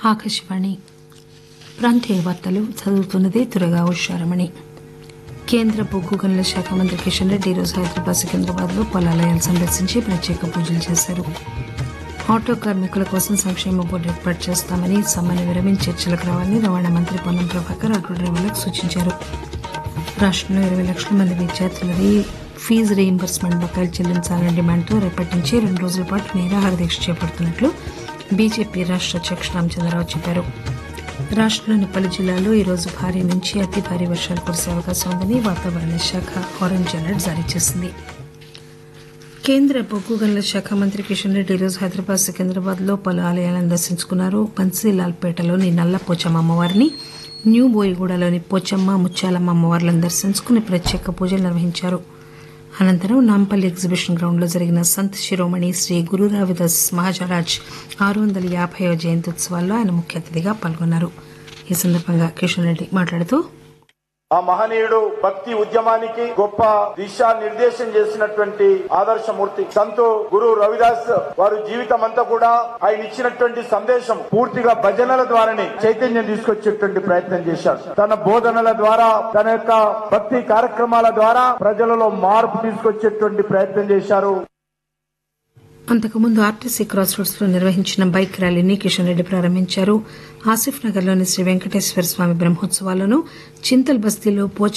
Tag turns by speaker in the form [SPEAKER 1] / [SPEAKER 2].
[SPEAKER 1] ఆకాశవాణి ప్రాంతీయ వార్తలు చదువుతున్నది దురగా ఉషారమణి కేంద్ర బొగ్గు గనుల శాఖ మంత్రి కిషన్ రెడ్డి ఈరోజు హైదరాబాద్ సికింద్రాబాద్ లో పలాలయాలు సందర్శించి ప్రత్యేక పూజలు చేశారు ఆటో కార్మికుల కోసం సంక్షేమ బోర్డు ఏర్పాటు చేస్తామని సమ్మెను విరమించి చర్చలకు రావాలని రవాణా మంత్రి పొన్నం ప్రభాకర్ ఆటో డ్రైవర్లకు సూచించారు రాష్టంలో ఇరవై లక్షల మంది విద్యార్థులది ఫీజు రీయింబర్స్మెంట్ బకాయిలు చెల్లించాలనే డిమాండ్తో రేపటి నుంచి రెండు రోజుల పాటు నిరాహార దీక్ష చేపడుతున్నట్లు బీజేపీ రాష్ట్ర అధ్యక్షుడు రామచంద్రరావు చెప్పారు రాష్టంలోని పలు జిల్లాల్లో ఈరోజు భారీ నుంచి అతి భారీ వర్షాలు కురిసే అవకాశం ఉందని వాతావరణ శాఖ ఆరెంజ్ అలర్ట్ జారీ చేసింది కేంద్ర బొగ్గు గనుల శాఖ మంత్రి కిషన్ రెడ్డి ఈరోజు హైదరాబాద్ సికింద్రాబాద్ లో పలు ఆలయాలను దర్శించుకున్నారు బన్సీలాల్పేటలోని నల్ల పోచమ్మ అమ్మవారిని న్యూ బోయిగూడలోని పోచమ్మ ముత్యాలమ్మ అమ్మవార్లను దర్శించుకుని ప్రత్యేక పూజలు నిర్వహించారు అనంతరం నాంపల్లి ఎగ్జిబిషన్ గ్రౌండ్ లో జరిగిన సంత్ శిరోమణి శ్రీ గురు రవిదాస్ మహాజరాజ్ ఆరు వందల యాభైవ జయంతి ఉత్సవాల్లో ఆయన ముఖ్య అతిథిగా పాల్గొన్నారు ఈ సందర్భంగా కిషన్ రెడ్డి మాట్లాడుతూ
[SPEAKER 2] ఆ మహనీయుడు భక్తి ఉద్యమానికి గొప్ప దిశా నిర్దేశం చేసినటువంటి ఆదర్శమూర్తి సంతు గురు రవిదాస్ వారు జీవితం అంతా కూడా ఆయన ఇచ్చినటువంటి సందేశం పూర్తిగా భజనల ద్వారానే చైతన్యం తీసుకొచ్చేటువంటి ప్రయత్నం చేశారు తన బోధనల ద్వారా తన యొక్క భక్తి కార్యక్రమాల ద్వారా ప్రజలలో మార్పు తీసుకొచ్చేటువంటి ప్రయత్నం చేశారు
[SPEAKER 1] అంతకుముందు ఆర్టీసీ క్రాస్ రోడ్స్ లో నిర్వహించిన బైక్ ర్యాలీని కిషన్ రెడ్డి ప్రారంభించారు ఆసిఫ్ నగర్ లోని శ్రీ వెంకటేశ్వర స్వామి బ్రహ్మోత్సవాలను చింతల్ బస్తీలో పోచ